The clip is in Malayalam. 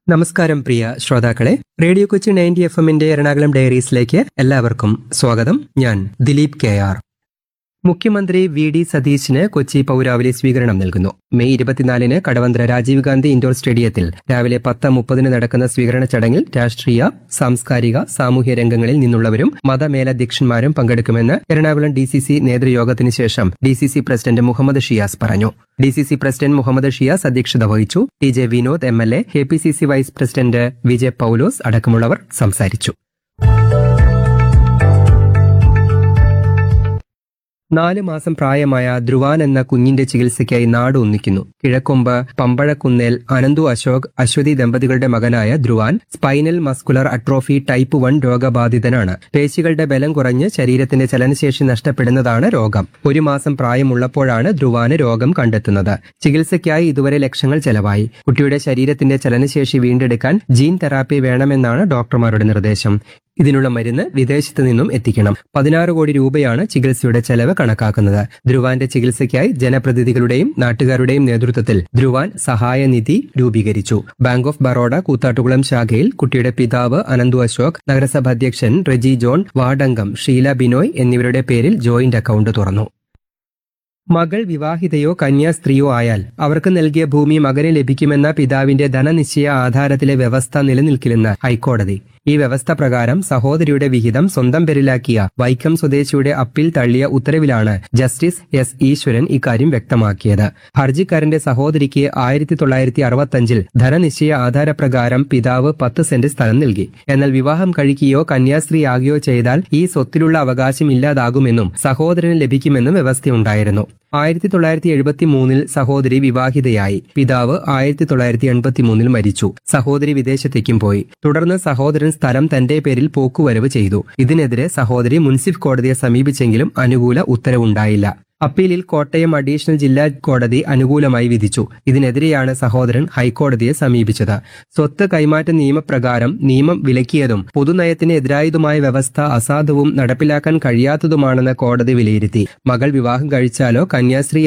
നമസ്കാരം പ്രിയ ശ്രോതാക്കളെ റേഡിയോ കൊച്ചി നയൻറ്റി എഫ് എമ്മിന്റെ എറണാകുളം ഡയറീസിലേക്ക് എല്ലാവർക്കും സ്വാഗതം ഞാൻ ദിലീപ് കെ ആർ മുഖ്യമന്ത്രി വി ഡി സതീശിന് കൊച്ചി പൗരാവലി സ്വീകരണം നൽകുന്നു മെയ് ഇരുപത്തിനാലിന് കടവന്ത്ര രാജീവ് ഗാന്ധി ഇൻഡോർ സ്റ്റേഡിയത്തിൽ രാവിലെ പത്ത് മുപ്പതിന് നടക്കുന്ന സ്വീകരണ ചടങ്ങിൽ രാഷ്ട്രീയ സാംസ്കാരിക സാമൂഹ്യ രംഗങ്ങളിൽ നിന്നുള്ളവരും മതമേലധ്യക്ഷന്മാരും പങ്കെടുക്കുമെന്ന് എറണാകുളം ഡി സി സി നേതൃയോഗത്തിന് ശേഷം D C C president Muhammad Shiyas പറഞ്ഞു D C C president Muhammad Shiyas അധ്യക്ഷത വഹിച്ചു T J Vinod M L A K P C C vice president Vijay Paulose അടക്കമുള്ളവർ സംസാരിച്ചു നാല് മാസം പ്രായമായ ധ്രുവാൻ എന്ന കുഞ്ഞിന്റെ ചികിത്സയ്ക്കായി നാട് ഒന്നിക്കുന്നു കിഴക്കൊമ്പ് പമ്പഴക്കുന്നേൽ അനന്തു അശോക് അശ്വതി ദമ്പതികളുടെ മകനായ Dhruvan spinal muscular atrophy type one രോഗബാധിതനാണ് പേശികളുടെ ബലം കുറഞ്ഞ് ശരീരത്തിന്റെ ചലനശേഷി നഷ്ടപ്പെടുന്നതാണ് രോഗം ഒരു മാസം പ്രായമുള്ളപ്പോഴാണ് ധ്രുവാന് രോഗം കണ്ടെത്തുന്നത് ചികിത്സയ്ക്കായി ഇതുവരെ ലക്ഷങ്ങൾ ചെലവായി കുട്ടിയുടെ ശരീരത്തിന്റെ ചലനശേഷി വീണ്ടെടുക്കാൻ ജീൻ തെറാപ്പി വേണമെന്നാണ് ഡോക്ടർമാരുടെ നിർദ്ദേശം ഇതിനുള്ള മരുന്ന് വിദേശത്ത് നിന്നും എത്തിക്കണം പതിനാറ് കോടി രൂപയാണ് ചികിത്സയുടെ ചെലവ് കണക്കാക്കുന്നത് ധ്രുവാന്റെ ചികിത്സയ്ക്കായി ജനപ്രതിനിധികളുടെയും നാട്ടുകാരുടെയും നേതൃത്വത്തിൽ ധ്രുവാൻ സഹായനിധി രൂപീകരിച്ചു ബാങ്ക് ഓഫ് ബറോഡ കൂത്താട്ടുകുളം ശാഖയിൽ കുട്ടിയുടെ പിതാവ് അനന്തു അശോക് നഗരസഭ അധ്യക്ഷൻ റെജി ജോൺ വാർഡംഗം ഷീല ബിനോയ് എന്നിവരുടെ പേരിൽ ജോയിന്റ് അക്കൗണ്ട് തുറന്നു മകൾ വിവാഹിതയോ കന്യാസ്ത്രീയോ ആയാൽ അവർക്ക് നൽകിയ ഭൂമി മകന് ലഭിക്കുമെന്ന പിതാവിന്റെ ധനനിശ്ചയ ആധാരത്തിലെ വ്യവസ്ഥ നിലനിൽക്കില്ലെന്ന് ഹൈക്കോടതി ഈ വ്യവസ്ഥ പ്രകാരം സഹോദരിയുടെ വിഹിതം സ്വന്തം പേരിലാക്കിയ വൈക്കം സ്വദേശിയുടെ അപ്പീൽ തള്ളിയ ഉത്തരവിലാണ് ജസ്റ്റിസ് എസ് ഈശ്വരൻ ഇക്കാര്യം വ്യക്തമാക്കിയത് ഹർജിക്കാരന്റെ സഹോദരിക്ക് ആയിരത്തി തൊള്ളായിരത്തി അറുപത്തഞ്ചിൽ ധനനിശ്ചയ ആധാരപ്രകാരം പിതാവ് പത്ത് സെന്റ് സ്ഥലം നൽകി എന്നാൽ വിവാഹം കഴിക്കുകയോ കന്യാസ്ത്രീയാകുകയോ ചെയ്താൽ ഈ സ്വത്തിലുള്ള അവകാശം ഇല്ലാതാകുമെന്നും സഹോദരന് ലഭിക്കുമെന്നും വ്യവസ്ഥയുണ്ടായിരുന്നു ആയിരത്തി തൊള്ളായിരത്തി എഴുപത്തി മൂന്നിൽ സഹോദരി വിവാഹിതയായി പിതാവ് ആയിരത്തി തൊള്ളായിരത്തി എൺപത്തി മൂന്നിൽ മരിച്ചു സഹോദരി വിദേശത്തേക്കും പോയി തുടർന്ന് സഹോദരൻ സ്ഥലം തന്റെ പേരിൽ പോക്കുവരവ് ചെയ്തു ഇതിനെതിരെ സഹോദരി മുൻസിഫ് കോടതിയെ സമീപിച്ചെങ്കിലും അനുകൂല ഉത്തരവുണ്ടായില്ല അപ്പീലിൽ കോട്ടയം അഡീഷണൽ ജില്ലാ കോടതി അനുകൂലമായി വിധിച്ചു ഇതിനെതിരെയാണ് സഹോദരൻ ഹൈക്കോടതിയെ സമീപിച്ചത് സ്വത്ത് കൈമാറ്റ നിയമപ്രകാരം നിയമം വിലക്കിയതും പൊതുനയത്തിന് എതിരായതുമായ വ്യവസ്ഥ അസാധുവും നടപ്പിലാക്കാൻ കഴിയാത്തതുമാണെന്ന് കോടതി വിലയിരുത്തി മകൾ വിവാഹം കഴിച്ചാലോ കന്യാസ്ത്രീ